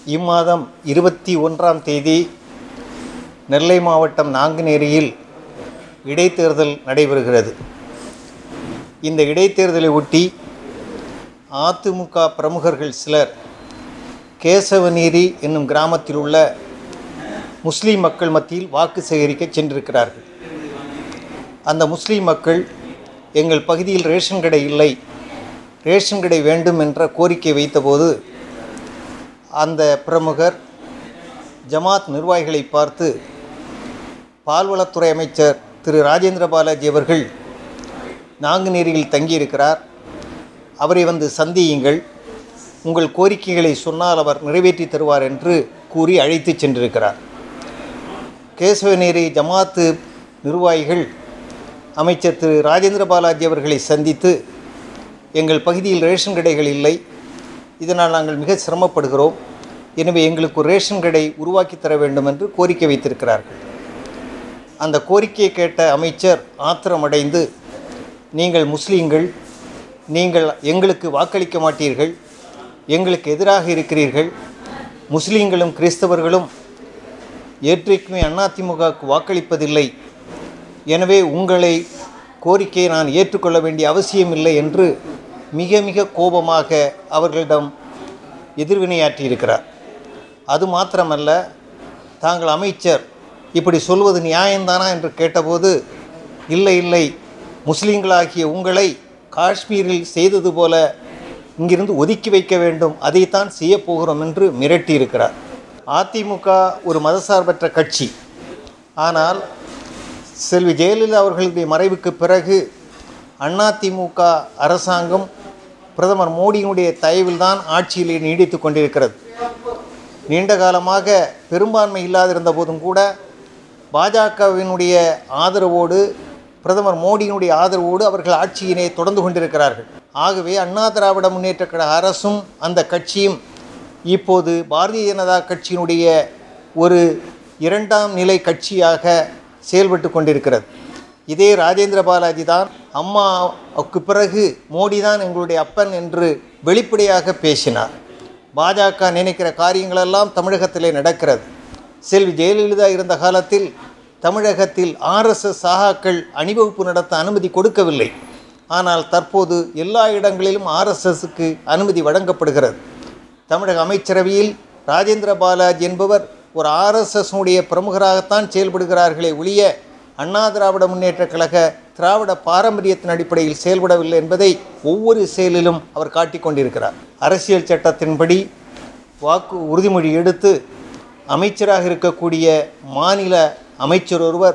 இம்மாதம் இருபத்தி ஒன்றாம் தேதி நெல்லை மாவட்டம் நாங்குநேரியில் இடைத்தேர்தல் நடைபெறுகிறது இந்த இடைத்தேர்தலை ஒட்டி அதிமுக பிரமுகர்கள் சிலர் கேசவநீரி என்னும் கிராமத்தில் உள்ள முஸ்லீம் மக்கள் மத்தியில் வாக்கு சேகரிக்க சென்றிருக்கிறார்கள் அந்த முஸ்லீம் மக்கள் எங்கள் பகுதியில் ரேஷன் கடை இல்லை ரேஷன் கடை வேண்டும் என்ற கோரிக்கை வைத்தபோது அந்த பிரமுகர் ஜமாத் நிர்வாகிகளை பார்த்து பால்வளத்துறை அமைச்சர் திரு ராஜேந்திர பாலாஜி அவர்கள் நாங்குநேரியில் தங்கியிருக்கிறார் அவரை வந்து சந்தியுங்கள் உங்கள் கோரிக்கைகளை சொன்னால் அவர் நிறைவேற்றி தருவார் என்று கூறி அழைத்து சென்றிருக்கிறார் கேசவநேரி ஜமாத்து நிர்வாகிகள் அமைச்சர் திரு ராஜேந்திர பாலாஜி அவர்களை சந்தித்து எங்கள் பகுதியில் ரேஷன் கடைகள் இல்லை இதனால் நாங்கள் மிக சிரமப்படுகிறோம் எனவே எங்களுக்கு ஒரு ரேஷன் கடை உருவாக்கி தர வேண்டும் என்று கோரிக்கை வைத்திருக்கிறார்கள் அந்த கோரிக்கையை கேட்ட அமைச்சர் ஆத்திரமடைந்து நீங்கள் முஸ்லீம்கள் நீங்கள் எங்களுக்கு வாக்களிக்க மாட்டீர்கள் எங்களுக்கு எதிராக இருக்கிறீர்கள் முஸ்லீம்களும் கிறிஸ்தவர்களும் ஏற்றைக்குமே அதிமுகவுக்கு வாக்களிப்பதில்லை எனவே உங்களை கோரிக்கையை நான் ஏற்றுக்கொள்ள வேண்டிய அவசியமில்லை என்று மிக மிக கோபமாக அவர்களிடம் எதிர்வினையாற்றியிருக்கிறார் அது மாத்திரமல்ல தாங்கள் அமைச்சர் இப்படி சொல்வது நியாயம்தானா என்று கேட்டபோது இல்லை இல்லை முஸ்லீம்களாகிய உங்களை காஷ்மீரில் செய்தது போல இங்கிருந்து ஒதுக்கி வைக்க வேண்டும் அதைத்தான் செய்யப் போகிறோம் என்று மிரட்டியிருக்கிறார் அதிமுக ஒரு மதசார்பற்ற கட்சி ஆனால் செல்வி ஜெயலலிதா அவர்களுடைய மறைவுக்கு பிறகு அதிமுக அரசாங்கம் பிரதமர் மோடியினுடைய தயவில்தான் ஆட்சியிலே நீடித்து கொண்டிருக்கிறது நீண்ட காலமாக பெரும்பான்மை இல்லாதிருந்த போதும் கூட பாஜகவினுடைய ஆதரவோடு பிரதமர் மோடியினுடைய ஆதரவோடு அவர்கள் ஆட்சியினை தொடர்ந்து கொண்டிருக்கிறார்கள் ஆகவே அண்ணா திராவிட முன்னேற்ற கழக அரசும் அந்த கட்சியும் இப்போது பாரதிய ஜனதா கட்சியினுடைய ஒரு இரண்டாம் நிலை கட்சியாக செயல்பட்டு கொண்டிருக்கிறது இதே ராஜேந்திர பாலாஜி தான் அம்மாவுக்கு பிறகு மோடி தான் எங்களுடைய அப்பன் என்று வெளிப்படையாக பேசினார் பாஜக நினைக்கிற காரியங்களெல்லாம் தமிழகத்திலே நடக்கிறது செல்வி ஜெயலலிதா இருந்த காலத்தில் தமிழகத்தில் ஆர்எஸ்எஸ் சாகாக்கள் அணிவகுப்பு நடத்த அனுமதி கொடுக்கவில்லை ஆனால் தற்போது எல்லா இடங்களிலும் ஆர்எஸ்எஸ்க்கு அனுமதி வழங்கப்படுகிறது தமிழக அமைச்சரவையில் ராஜேந்திர பாலாஜி என்பவர் ஒரு ஆர்எஸ்எஸ்னுடைய பிரமுகராகத்தான் செயல்படுகிறார்களே ஒழிய அண்ணா திராவிட முன்னேற்ற கழக திராவிட பாரம்பரியத்தின் அடிப்படையில் செயல்படவில்லை என்பதை ஒவ்வொரு செயலிலும் அவர் காட்டிக் கொண்டிருக்கிறார் அரசியல் சட்டத்தின்படி வாக்கு உறுதிமொழி எடுத்து அமைச்சராக இருக்கக்கூடிய மாநில அமைச்சர் ஒருவர்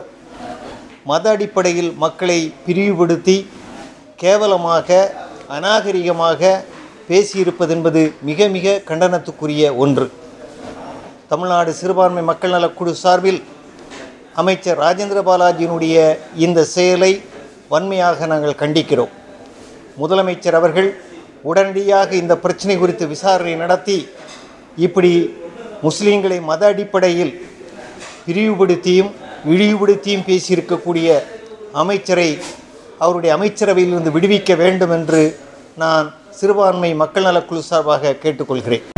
மத அடிப்படையில் மக்களை பிரிவுபடுத்தி கேவலமாக அநாகரிகமாக பேசியிருப்பது என்பது மிக மிக கண்டனத்துக்குரிய ஒன்று தமிழ்நாடு சிறுபான்மை மக்கள் நலக்குழு சார்பில் அமைச்சர் ராஜேந்திர பாலாஜியினுடைய இந்த செயலை வன்மையாக நாங்கள் கண்டிக்கிறோம் முதலமைச்சர் அவர்கள் உடனடியாக இந்த பிரச்சனை குறித்து விசாரணை நடத்தி இப்படி முஸ்லீம்களை மத அடிப்படையில் பிரிவுபடுத்தியும் இழிவுபடுத்தியும் பேசியிருக்கக்கூடிய அமைச்சரை அவருடைய அமைச்சரவையிலிருந்து விடுவிக்க வேண்டும் என்று நான் சிறுபான்மை மக்கள் நலக்குழு சார்பாக கேட்டுக்கொள்கிறேன்